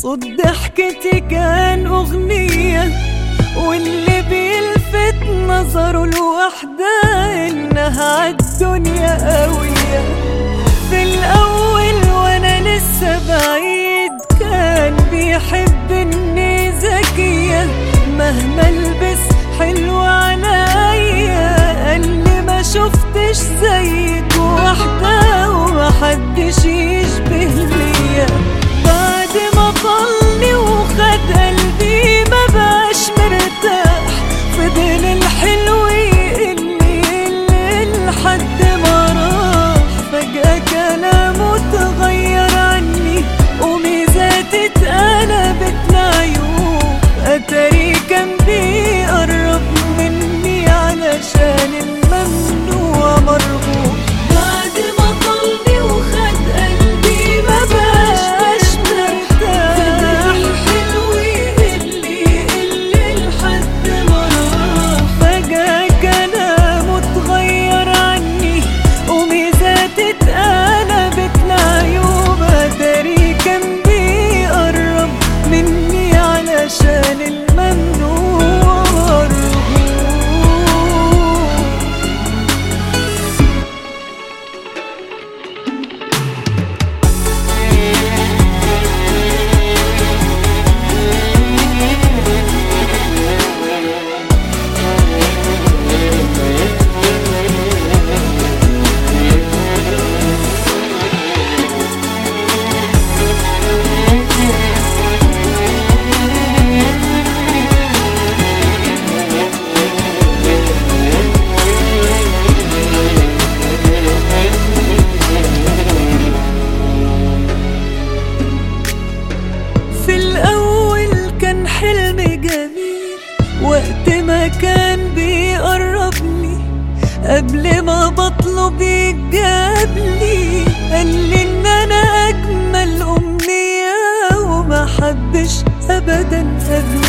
صوت ضحكتي كان أغنية واللي بيلفت نظره الوحدة إنها عالدنيا قوية في الأول وأنا لسه بعيد كان بيحب إني ذكية مهما البس حلو عليا قال لي ما شفتش زيك واحدة ومحدش يشبه ليا بعد ما طلني وخد قلبي ما بقاش مرتاح فضل الحلو يقلي يقلي لحد ما راح فجأة كلامه اتغير عني وميزاتي اتقلبت لعيوب أتاري كان بيقرب مني علشان الممنوع مرغوب بعد ما طلني وخد قلبي ما بقاش مرتاح حلو يقلي يقلي لحد ما راح فجأة كلامه اتغير عني وميزاتي اتقلبت لعيوب أداري كان بيقرب مني علشان الممنوع مرغوب في الأول كان حلم جميل وقت ما كان بيقربني قبل ما بطلب يجاب لي قال لي إن أنا أجمل أمنية وما حبش أبدا قبلي